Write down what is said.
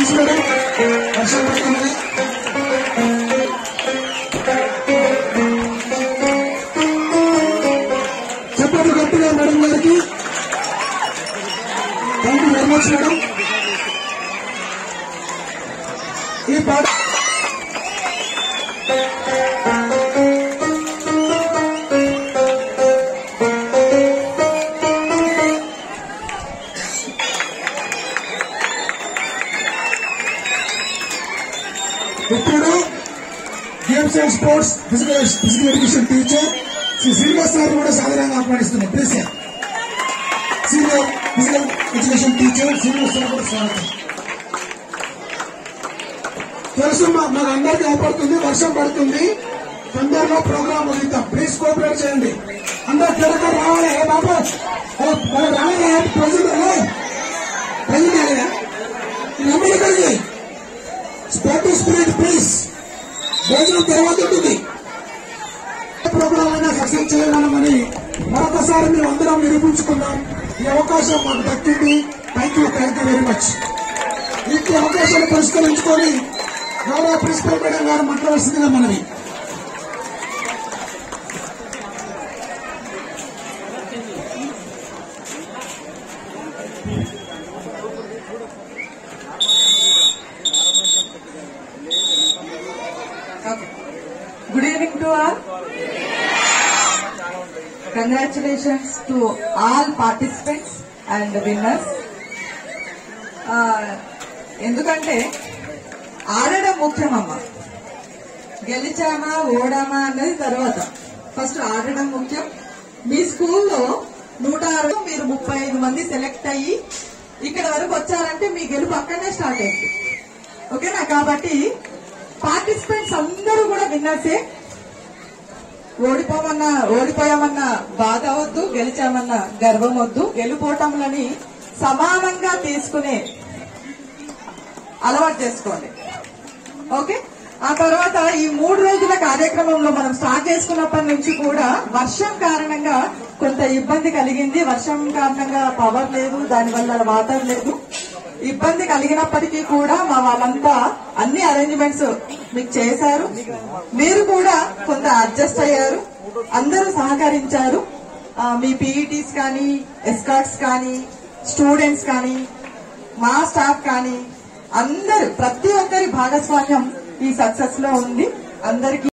Please madam వర్షం పడుతుంది చెప్పండి గట్టిగా మేడం గారికి thank you very much madam ఈ పాట ఇప్పుడు games and sports physical physical education teacher Shri Srinivas గారు కూడా సాధారణంగా ఆహ్వానిస్తున్నాం please sir senior physical education teacher Srinivas గారు కూడా స్వాగతం తెలుసు మా మాకు అందరికీ అవపడుతుంది వర్షం పడుతుంది తొందరలో ప్రోగ్రామ్ వదులుతాం ప్లీజ్ కోఆపరేట్ చేయండి అందరూ త్వరగా రావాలి ఏ బాబా ఏ, మనం రావాలి ప్రజెంట్ ప్రజెంట్ నమ్మకం కలిగి స్పోర్టివ్ స్పిరిట్ ప్లీజ్ భోజనం తర్వాత ఉంటుంది ప్రోగ్రాం అయినా సక్సెస్ చేయగలమని మరొకసారి మేము అందరం నిరూపించుకున్నాం ఈ అవకాశం మాకు దక్కింది thank you thank you very much ఈ అవకాశాన్ని పరిష్కరించుకొని గౌరవ ప్రిన్సిపల్ మేడం గారు మాట్లాడాల్సిందిగా మనవి Okay. Good evening to all. Congratulations to all participants and winners. Uh, ఎందుకంటే ఆడడం ముఖ్యమమ్మ గెలిచామా ఓడామా అన్నది తర్వాత ఫస్ట్ ఆడడం ముఖ్యం మీ స్కూల్లో నూట అరవై మీరు ముప్పై ఐదు మంది సెలెక్ట్ అయ్యి ఇక్కడ వరకు వచ్చారంటే మీ గెలుపు అక్కడనే స్టార్ట్ అయింది ఓకేనా కాబట్టి పార్టిసిపెంట్స్ అందరూ కూడా విన్నర్సే ఓడిపోమన్న ఓడిపోయామన్న బాధ వద్దు గెలిచామన్న గర్వం వద్దు గెలుపోటములని సమానంగా తీసుకునే అలవాటు చేసుకోండి ఓకే ఆ తర్వాత ఈ మూడు రోజుల కార్యక్రమంలో మనం స్టార్ట్ చేసుకున్నప్పటి నుంచి కూడా వర్షం కారణంగా కొంత ఇబ్బంది కలిగింది వర్షం కారణంగా పవర్ లేదు దానివల్ల వాటర్ లేదు ఇబ్బంది కలిగినప్పటికీ కూడా మా వాళ్ళంతా అన్ని అరేంజ్మెంట్స్ మీకు చేశారు మీరు కూడా కొంత అడ్జస్ట్ అయ్యారు అందరూ సహకరించారు ఆ, మీ పీఈటీస్ కానీ ఎస్కాట్స్ కానీ స్టూడెంట్స్ కానీ మా స్టాఫ్ కానీ అందరు ప్రతి ఒక్కరి భాగస్వామ్యం ఈ సక్సెస్ లో ఉంది అందరికి